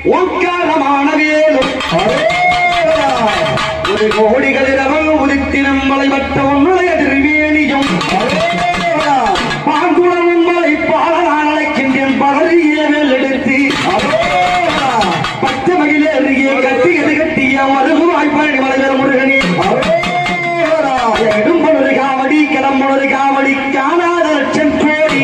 ஓங்காரமான வேலும் ஒரு கோடிகள் இரவல் உதித்தினம் மலைமற்ற உன்னுடைய திருவேணியும் பாங்குளமும் மலை பால நான் அழைக்கின்றேன் பலரிய மேல் எடுத்து பச்சை மகிழே கட்டியது கட்டிய மருகுவாய் பழனி மலைவர் முருகனே எடும்பொழுது காவடி கிளம்பொழுது காவடி காணாத லட்சம் கோடி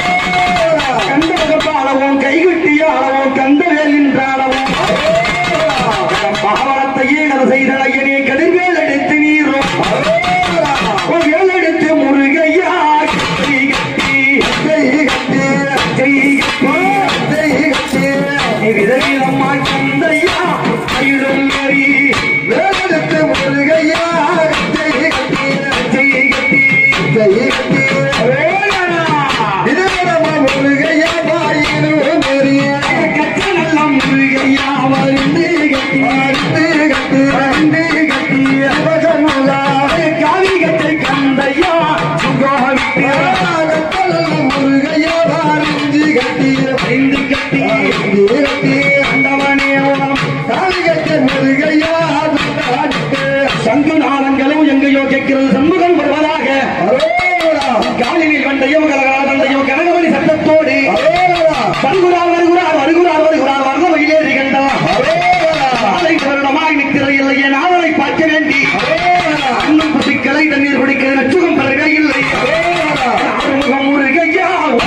கண்டக அளவும் கைகுட்டிய அளவும் கந்தவேல் என்ற அளவும் பாவனத்தை ஈனது செய்த ஐயனே கதிர்வேல் எடுத்து நீரும் வேல் எடுத்து முருகையா கை கட்டி கை கட்டி கை கட்டி விதவிதம்மா கந்தையா கையிடும் நெறி வேலெடுத்து முருகையா கை கட்டி கை கட்டி கை கட்டி விதவிதம்மா முருகையா பாயிடும் நெறி கச்ச நல்ல முருகையா வந்து கட்டி வந்து கட்டி வந்து கட்டி பகமுலா காவி கட்டை கந்தையா சுகோவிட்டு முருகையா வாரிஞ்சு கட்டி ஐந்து கட்டி கட்டி அந்தவனே காவி கட்டை முருகையா சங்கு நாளங்களும் எங்கேயோ கேட்கிறது சண்முகம் வருவதாக காலினில் கண்டையோ கலகலா கண்டையோ கனகமணி சத்தத்தோடு வருகுறார் வருகுறார் வருகுறார் வருகுறார் வர்ண மகிழேறி கண்டா காலை வருடமாய் நிற்கிற இல்லையே நாவலை பார்க்க வேண்டி அன்னும் பசிக்கலை தண்ணீர் குடிக்கிற நச்சுகம் பெறவே இல்லை ஆறுமுகம் முருகையா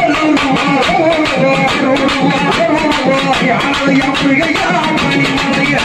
முருகையா மணிமலையா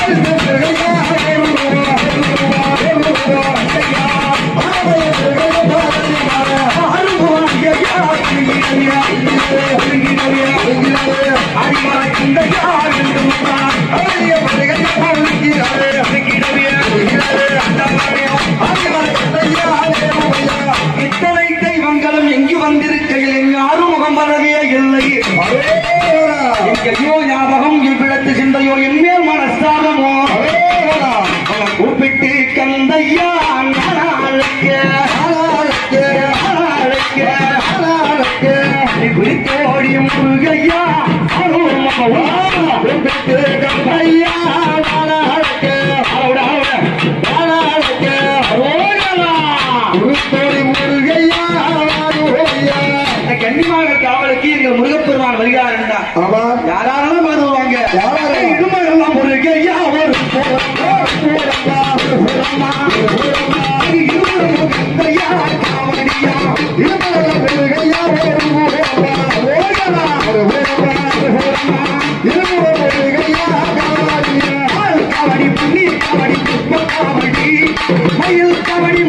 இத்தனை தெய்வங்களும் எங்கு வந்திருக்கையில் எங்கு ஆறுமுகம் வரவே இல்லை எங்கேயோ ஞாபகம் இவ்விடத்து சிந்தையோ என்மேல் மனஸ்தாபமோ அவன் கூப்பிட்டு கந்தையா நாளாளுக்கு நாளாளுக்கு நாளாளுக்கு நாளாளுக்கு குறித்தோடி முருகையா அருள்மகவா கூப்பிட்டு கந்தையா நாளாளுக்கு அவட அவட நாளாளுக்கு அரோகலா குறித்தோடி முருகையா அருள்மகவா கன்னிமார்கள் காவலுக்கு எங்கள் முருகப்பெருமான் வருகிறார் என்றார் ஆமா யாராலும் வருவாங்க யாராரு? இடுமையெல்லாம் முருகையா ஒரு போரப்பா, போரப்பா, போரம்மா, போரம்மா. இருவரும் கையா காவடியா, இருவரும் முருகையா ஒரு போரப்பா, போரப்பா, போரப்பா, போரம்மா. இருவரும் முருகையா காவடியா. ஆள் காவடி, புண்ணி காவடி, புஷ்ப காவடி, மயில் காவடி,